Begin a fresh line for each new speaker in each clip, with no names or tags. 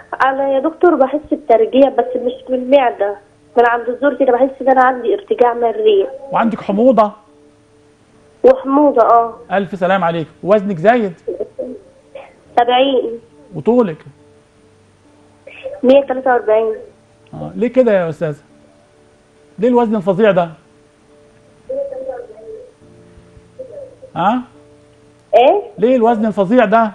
انا يا دكتور بحس بترجيع بس مش من المعده من عند الزور كده بحس ان انا عندي ارتجاع مريء
وعندك حموضه
وحموضه اه
الف سلام عليك وزنك زايد
70
وطولك
143
اه ليه كده يا استاذه ليه الوزن الفظيع ده ها
ايه
ليه الوزن الفظيع ده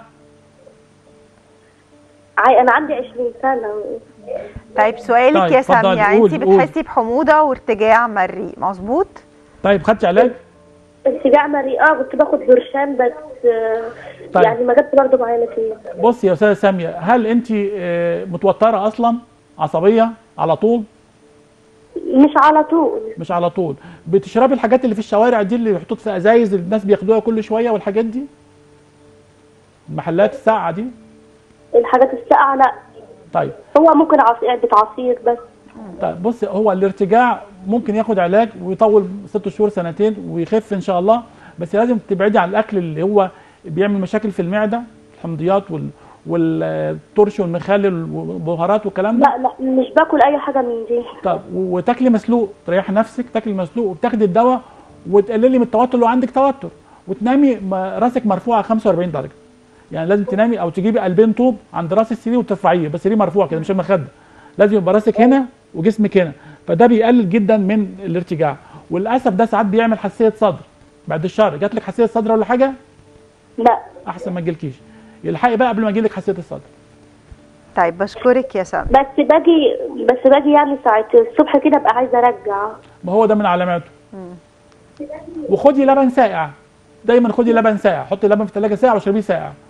عاي انا عندي 20 سنه
طيب سؤالك
طيب،
يا
اتفضلي،
ساميه انت
قولي، قولي.
بتحسي بحموضه وارتجاع مريء مظبوط
طيب خدتي علاج
ارتجاع مريء اه كنت باخد برشام بس آه،
طيب.
يعني ما جاتش برضه معايا نتيجه
بصي يا استاذه ساميه هل انت آه، متوتره اصلا عصبيه على طول
مش على طول
مش على طول بتشربي الحاجات اللي في الشوارع دي اللي محطوط في ازايز اللي الناس بياخدوها كل شويه والحاجات دي المحلات الساقعه دي
الحاجات الساقعه لا
طيب
هو ممكن عصير علبه عصير بس
طيب بص هو الارتجاع ممكن ياخد علاج ويطول ست شهور سنتين ويخف ان شاء الله بس لازم تبعدي عن الاكل اللي هو بيعمل مشاكل في المعده الحمضيات وال والترش والمخلل والبهارات والكلام ده
لا لا مش باكل اي حاجه من دي
طب وتاكلي مسلوق تريحي نفسك تاكلي مسلوق وبتاخدي الدواء وتقللي من التوتر لو عندك توتر وتنامي م- راسك مرفوعه 45 درجه يعني لازم تنامي او تجيبي قلبين طوب عند راس السرير وترفعيه بس سرير مرفوع كده مش المخده لازم يبقى راسك هنا وجسمك هنا فده بيقلل جدا من الارتجاع وللاسف ده ساعات بيعمل حساسيه صدر بعد الشهر جات لك حساسيه صدر ولا حاجه
لا
احسن ما تجيلكيش الحقي بقى قبل ما يجيلك حساسيه الصدر
طيب بشكرك يا ساميه
بس باجي بس باجي يعني ساعة الصبح كده ابقى عايزه ارجع
ما هو ده من علاماته وخدي لبن ساقع دايما خدي لبن ساقع حطي اللبن في الثلاجه ساقع واشربيه ساقع